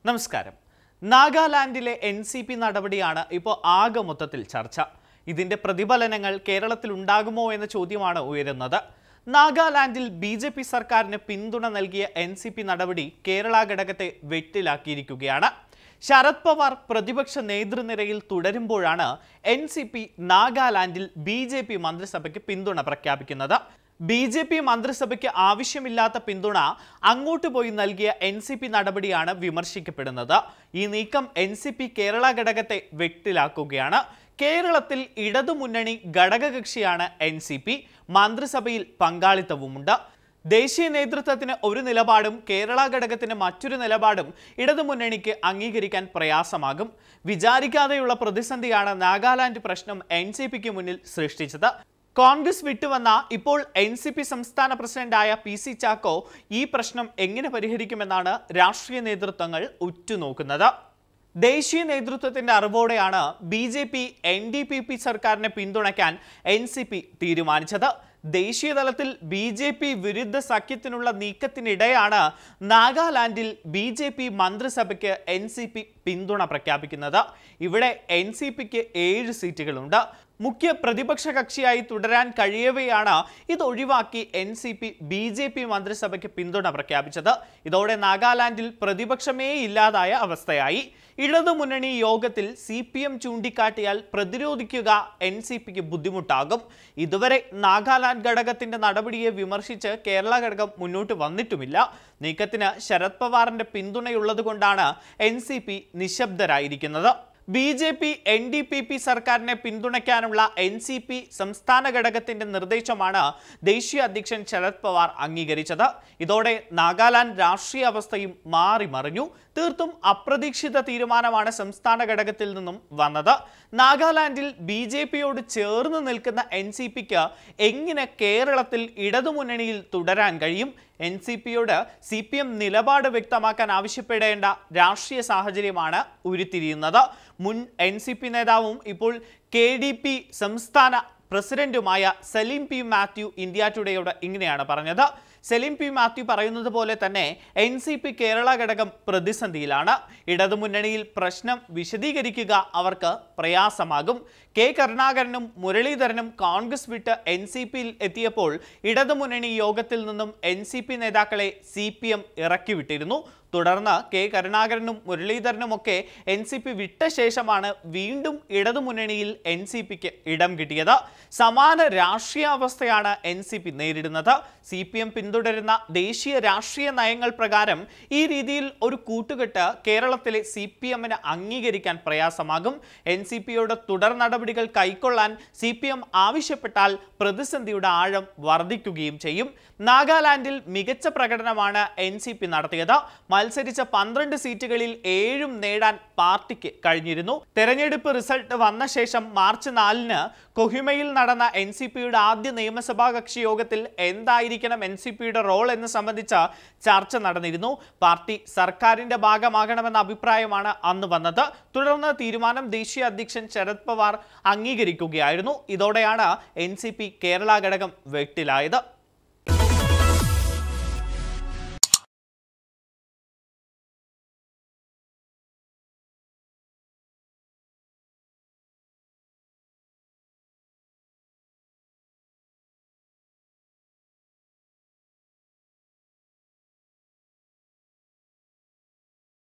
നമസ്കാരം നാഗാലാൻഡിലെ N C P നടപടിയാണ് ഇപ്പോൾ ആകെ മൊത്തത്തിൽ ചർച്ച ഇതിന്റെ പ്രതിഫലനങ്ങൾ കേരളത്തിൽ ഉണ്ടാകുമോ എന്ന ചോദ്യമാണ് ഉയരുന്നത് നാഗാലാൻഡിൽ ബി ജെ പി സർക്കാരിന് പിന്തുണ നൽകിയ എൻ സി പി നടപടി കേരള ഘടകത്തെ വെട്ടിലാക്കിയിരിക്കുകയാണ് ശരത് പവാർ പ്രതിപക്ഷ നേതൃനിരയിൽ തുടരുമ്പോഴാണ് എൻ സി പി നാഗാലാൻഡിൽ ബി ജെ പി മന്ത്രിസഭയ്ക്ക് പിന്തുണ പ്രഖ്യാപിക്കുന്നത് ബി ജെ പി മന്ത്രിസഭയ്ക്ക് ആവശ്യമില്ലാത്ത പിന്തുണ അങ്ങോട്ട് പോയി നൽകിയ എൻ സി പി നടപടിയാണ് വിമർശിക്കപ്പെടുന്നത് ഈ നീക്കം എൻ സി പി കേരള ഘടകത്തെ വെട്ടിലാക്കുകയാണ് കേരളത്തിൽ ഇടതുമുന്നണി ഘടകകക്ഷിയാണ് എൻ സി പി മന്ത്രിസഭയിൽ പങ്കാളിത്തവുമുണ്ട് ദേശീയ നേതൃത്വത്തിന് ഒരു നിലപാടും കേരള ഘടകത്തിന് മറ്റൊരു നിലപാടും ഇടതുമുന്നണിക്ക് അംഗീകരിക്കാൻ പ്രയാസമാകും വിചാരിക്കാതെയുള്ള പ്രതിസന്ധിയാണ് നാഗാലാൻഡ് പ്രശ്നം എൻ സി പിക്ക് മുന്നിൽ സൃഷ്ടിച്ചത് കോൺഗ്രസ് വിട്ടുവന്ന ഇപ്പോൾ എൻ സി പി സംസ്ഥാന പ്രസിഡന്റായ പി സി ചാക്കോ ഈ പ്രശ്നം എങ്ങനെ പരിഹരിക്കുമെന്നാണ് രാഷ്ട്രീയ നേതൃത്വങ്ങൾ ഉറ്റുനോക്കുന്നത് ദേശീയ നേതൃത്വത്തിന്റെ അറിവോടെയാണ് B J P N D P P സർക്കാരിനെ പിന്തുണയ്ക്കാൻ എൻ സി പി തീരുമാനിച്ചത് ദേശീയ തലത്തിൽ ബി ജെ പി വിരുദ്ധ സഖ്യത്തിനുള്ള നീക്കത്തിനിടെയാണ് നാഗാലാൻഡിൽ ബി ജെ പി മന്ത്രിസഭയ്ക്ക് എൻ സി പി പിന്തുണ പ്രഖ്യാപിക്കുന്നത് ഇവിടെ എൻ സി പിക്ക് ഏഴ് സീറ്റുകളുണ്ട് മുഖ്യ പ്രതിപക്ഷ കക്ഷിയായി തുടരാൻ കഴിയവെയാണ് ഇത് ഒഴിവാക്കി N C P B J P മന്ത്രിസഭയ്ക്ക് പിന്തുണ പ്രഖ്യാപിച്ചത് ഇതോടെ നാഗാലാൻഡിൽ പ്രതിപക്ഷമേ ഇല്ലാതായ അവസ്ഥയായി ഇടതുമുന്നണി യോഗത്തിൽ സി പി എം ചൂണ്ടിക്കാട്ടിയാൽ പ്രതിരോധിക്കുക എൻ സി പിക്ക് ബുദ്ധിമുട്ടാകും ഇതുവരെ നാഗാലാൻഡ് ഘടകത്തിന്റെ നടപടിയെ വിമർശിച്ച് കേരള ഘടകം മുന്നോട്ട് വന്നിട്ടുമില്ല നീക്കത്തിന് ശരത് പവാറിന്റെ പിന്തുണയുള്ളതുകൊണ്ടാണ് എൻ സി പി നിശബ്ദരായിരിക്കുന്നത് B J P N D P P സർക്കാരിനെ പിന്തുണയ്ക്കാനുള്ള എൻ സി പി സംസ്ഥാന ഘടകത്തിന്റെ നിർദ്ദേശമാണ് ദേശീയ അധ്യക്ഷൻ ശരത് പവാർ അംഗീകരിച്ചത് ഇതോടെ നാഗാലാൻഡ് രാഷ്ട്രീയ അവസ്ഥയും മാറി മറിഞ്ഞു തീർത്തും അപ്രതീക്ഷിത തീരുമാനമാണ് സംസ്ഥാന ഘടകത്തിൽ നിന്നും വന്നത് നാഗാലാൻഡിൽ ബി ജെ പിയോട് ചേർന്ന് നിൽക്കുന്ന എൻ സി പിക്ക് എങ്ങനെ കേരളത്തിൽ ഇടതുമുന്നണിയിൽ തുടരാൻ കഴിയും എൻ സി പിയോട് സി പി എം നിലപാട് വ്യക്തമാക്കാൻ ആവശ്യപ്പെടേണ്ട രാഷ്ട്രീയ സാഹചര്യമാണ് ഉരുത്തിരിയുന്നത് മുൻ എൻ സി പി നേതാവും ഇപ്പോൾ കെ ഡി പി സംസ്ഥാന പ്രസിഡന്റുമായ സലീം പി മാത്യു ഇന്ത്യ ടുഡേയോട് ഇങ്ങനെയാണ് പറഞ്ഞത് സലീം പി മാത്യു പറയുന്നത് പോലെ തന്നെ എൻ സി പി കേരള ഘടകം പ്രതിസന്ധിയിലാണ് ഇടതുമുന്നണിയിൽ പ്രശ്നം വിശദീകരിക്കുക അവർക്ക് പ്രയാസമാകും കെ കരുണാകരനും മുരളീധരനും കോൺഗ്രസ് വിട്ട് എൻ സി പിയിൽ എത്തിയപ്പോൾ ഇടതുമുന്നണി യോഗത്തിൽ നിന്നും എൻ സി പി നേതാക്കളെ സി പി എം ഇറക്കിവിട്ടിരുന്നു തുടർന്ന് കെ കരുണാകരനും മുരളീധരനുമൊക്കെ എൻ സി പി വിട്ട ശേഷമാണ് വീണ്ടും ഇടതുമുന്നണിയിൽ എൻ സി പിക്ക് ഇടം കിട്ടിയത് സമാന രാഷ്ട്രീയാവസ്ഥയാണ് എൻ സി പി നേരിടുന്നത് സി പി എം പിന്തുടരുന്ന ദേശീയ രാഷ്ട്രീയ നയങ്ങൾ പ്രകാരം ഈ രീതിയിൽ ഒരു കൂട്ടുകെട്ട് കേരളത്തിലെ സി പി എമ്മിന് അംഗീകരിക്കാൻ പ്രയാസമാകും എൻ സി പിയോട് തുടർ നടപടികൾ കൈക്കൊള്ളാൻ സി പി എം ആവശ്യപ്പെട്ടാൽ പ്രതിസന്ധിയുടെ ആഴം വർദ്ധിക്കുകയും ചെയ്യും നാഗാലാൻഡിൽ മികച്ച പ്രകടനമാണ് എൻ സി പി നടത്തിയത് മത്സരിച്ച പന്ത്രണ്ട് സീറ്റുകളിൽ ഏഴും നേടാൻ പാർട്ടിക്ക് കഴിഞ്ഞിരുന്നു തെരഞ്ഞെടുപ്പ് റിസൾട്ട് വന്ന ശേഷം മാർച്ച് നാലിന് കൊഹിമയിൽ നടന്ന എൻ സി പിയുടെ ആദ്യ നിയമസഭാ കക്ഷി യോഗത്തിൽ എന്തായിരിക്കണം എൻ സി പിയുടെ റോൾ എന്ന് സംബന്ധിച്ച ചർച്ച നടന്നിരുന്നു പാർട്ടി സർക്കാരിന്റെ ഭാഗമാകണമെന്ന അഭിപ്രായമാണ് അന്ന് വന്നത് തുടർന്ന് തീരുമാനം ദേശീയ അധ്യക്ഷൻ ശരത് പവാർ അംഗീകരിക്കുകയായിരുന്നു ഇതോടെയാണ് എൻ കേരള ഘടകം വെട്ടിലായത്